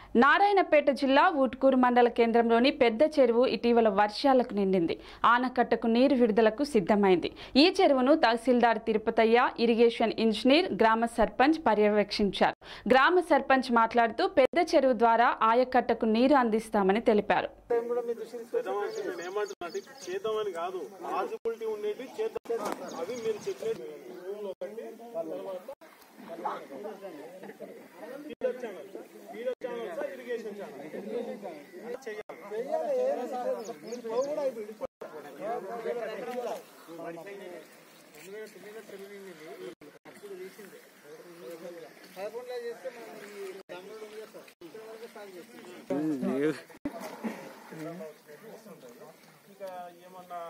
నారాయణపేట జిల్లా ఊట్కూరు మండల కేంద్రంలోని పెద్ద చెరువు ఇటీవల వర్షాలకు నిండింది ఆనకట్టకు నీరు విడుదలకు సిద్ధమైంది ఈ చెరువును తహసీల్దార్ తిరుపతయ్య ఇరిగేషన్ ఇంజనీర్ గ్రామ సర్పంచ్ పర్యవేక్షించారు గ్రామ సర్పంచ్ మాట్లాడుతూ పెద్ద చెరువు ద్వారా ఆయకట్టకు నీరు అందిస్తామని తెలిపారు చేద్దామని నేను ఏమంటున్నా అంటే చేద్దామని కాదు పాసిబిలిటీ ఉండేది చేద్దాం అవి మీరు చెప్పినట్టు రూమ్లో ఒకటి తర్వాత feeder channel feeder channel sir irrigation channel చేయాలి ఇంకా ఏమన్నా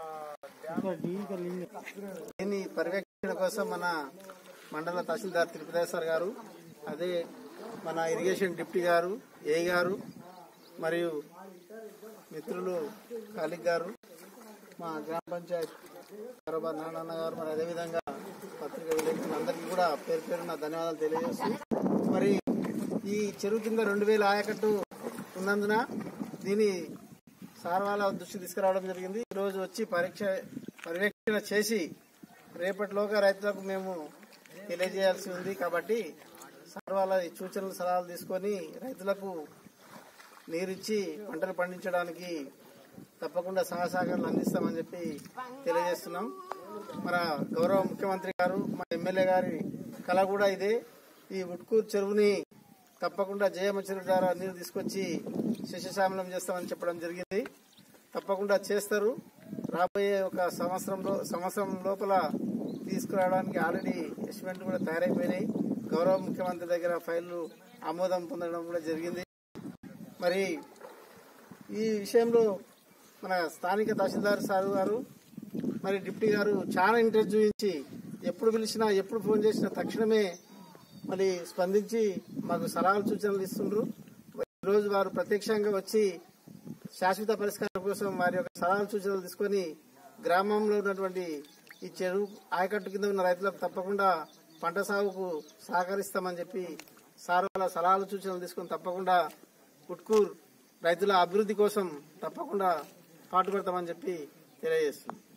దీని పర్యవేక్షణ కోసం మన మండల తహసీల్దార్ తిరుపతేశ్వర్ గారు అదే మన ఇరిగేషన్ డిప్టీ గారు ఏ గారు మరియు మిత్రులు కాలిక్ గారు మా గ్రామ పంచాయత్ కరబాద్ నారాయణ గారు మరి అదేవిధంగా పత్రికా విలేకరులందరికీ కూడా పేరు పేరున ధన్యవాదాలు తెలియజేస్తూ మరి ఈ చెరువు కింద రెండు వేల ఆయకట్టు ఉన్నందున దీని సార్ వాళ్ళ దృష్టి తీసుకురావడం జరిగింది ఈ రోజు వచ్చి పరీక్ష పర్యవేక్షణ చేసి రేపటిలోగా రైతులకు మేము తెలియజేయాల్సి ఉంది కాబట్టి సార్ వాళ్ళ ఈ సూచనలు సలహాలు తీసుకొని రైతులకు నీరిచ్చి పంటలు పండించడానికి తప్పకుండా సహాయ సహకారాలు అందిస్తామని చెప్పి తెలియజేస్తున్నాం మన గౌరవ ముఖ్యమంత్రి గారు మా ఎమ్మెల్యే గారి కళ కూడా ఇదే ఈ ఉట్కూరు చెరువుని తప్పకుండా జయమ్మ చెరువు ద్వారా నీరు తీసుకొచ్చి శిశశామలం చేస్తామని చెప్పడం జరిగింది తప్పకుండా చేస్తారు రాబోయే ఒక సంవత్సరంలో సంవత్సరం లోపల తీసుకురావడానికి ఆల్రెడీ ఎస్టిమేట్లు కూడా తయారైపోయినాయి గౌరవ ముఖ్యమంత్రి దగ్గర ఫైళ్లు ఆమోదం పొందడం కూడా జరిగింది మరి ఈ విషయంలో మన స్థానిక తహసీల్దార్ సార్ గారు మరి డిప్టీ గారు చాలా ఇంట్రెస్ట్ చూపించి ఎప్పుడు పిలిచినా ఎప్పుడు ఫోన్ చేసినా తక్షణమే మరి స్పందించి మాకు సలహాలు సూచనలు ఇస్తుండ్రు ఈరోజు వారు ప్రత్యక్షంగా వచ్చి శాశ్వత పరిష్కారం కోసం వారి యొక్క సలహాలు సూచనలు తీసుకొని గ్రామంలో ఉన్నటువంటి ఈ చెరువు ఆయకట్టు కింద ఉన్న రైతులకు తప్పకుండా పంట సాగుకు సహకరిస్తామని చెప్పి సార్ వాళ్ళ సలహాలు సూచనలు తీసుకొని తప్పకుండా ఉట్కూర్ రైతుల అభివృద్ధి కోసం తప్పకుండా పాటుపడతామని చెప్పి తెలియజేస్తున్నాం